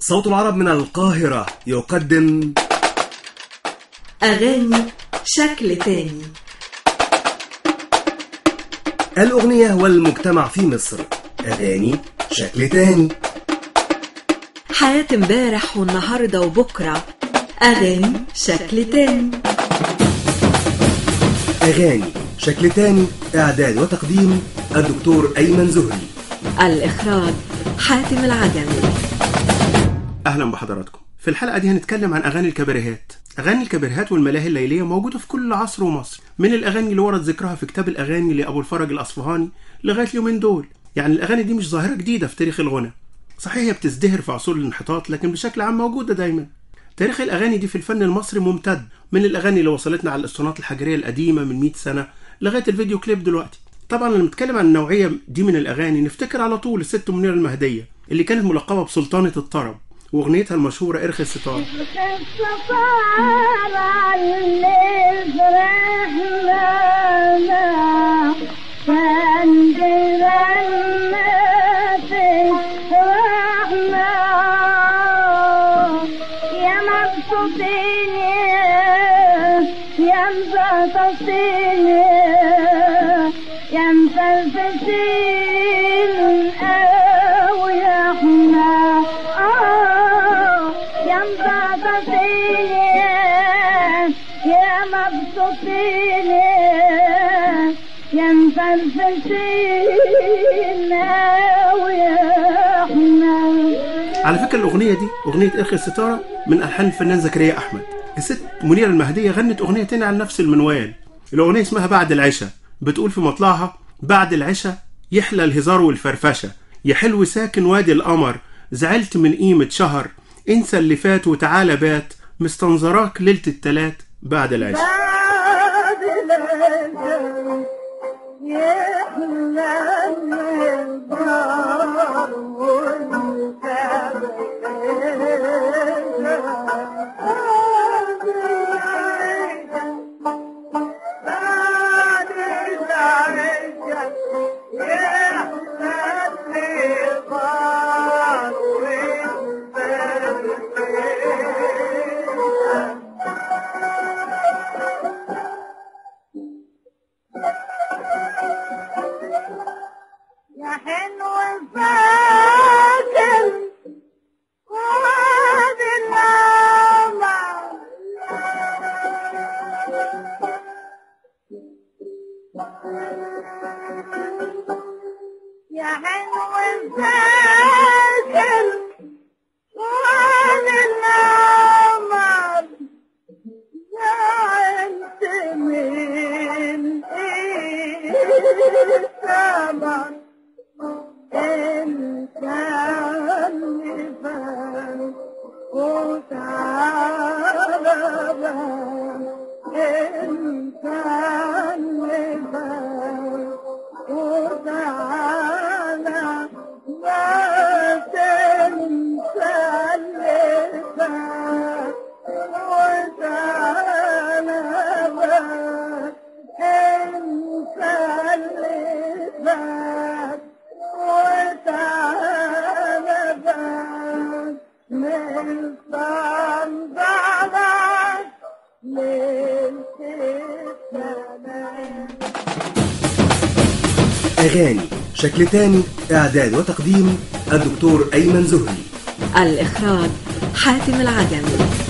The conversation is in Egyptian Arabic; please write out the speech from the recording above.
صوت العرب من القاهرة يقدم أغاني شكل تاني الأغنية والمجتمع في مصر أغاني شكل تاني حياة امبارح والنهاردة وبكرة أغاني شكل تاني أغاني شكل تاني إعداد وتقديم الدكتور أيمن زهري الإخراج حاتم العجمي اهلا بحضراتكم في الحلقه دي هنتكلم عن اغاني الكباريهات اغاني الكباريهات والملاهي الليليه موجوده في كل عصر ومصر من الاغاني اللي ورد ذكرها في كتاب الاغاني لابو الفرج الاصفهاني لغايه اليومين دول يعني الاغاني دي مش ظاهره جديده في تاريخ الغنى صحيح هي بتزدهر في عصور الانحطاط لكن بشكل عام موجوده دايما تاريخ الاغاني دي في الفن المصري ممتد من الاغاني اللي وصلتنا على الاسطوانات الحجريه القديمه من 100 سنه لغايه الفيديو كليب دلوقتي طبعا لما نتكلم عن النوعيه دي من الاغاني نفتكر على طول الست منيره المهديه اللي كانت ملقبه بسلطانه الطرب واغنيتها المشهوره ارخي الستار السفارة اللي فرحنا فانجرنا تفرحنا يا مبسوطين يا مبسوطين يا مفلفلين قوي احنا آه يا مبسوطين يا مبسوطين يا مفلفلين قوي احنا على فكره الاغنيه دي اغنيه ارخي الستاره من الحان الفنان زكريا احمد الست منيره المهديه غنت اغنيه تانية عن نفس المنوال الاغنيه اسمها بعد العشاء بتقول في مطلعها بعد العشاء يحلى الهزار والفرفشه يا حلو ساكن وادي القمر زعلت من قيمه شهر انسى اللي فات وتعالى بات مستنظراك ليله التلات بعد العشاء بعد العشاء يحلى النهار بعد العشاء يحلى النهار يا حلو فاكر وادي الأمل يا حلو فاكر وادي الأمل زعلت من ايه الثمن انت اللي فات وتعالى بقى. انت اللي فات وتعالى ما تنسى اللي فات وتعالى بقى. انسى اللي فات وتعالى بقى. من صندلك للفتنة أغاني شكل تاني إعداد وتقديم الدكتور أيمن زهري الإخراج حاتم العجمي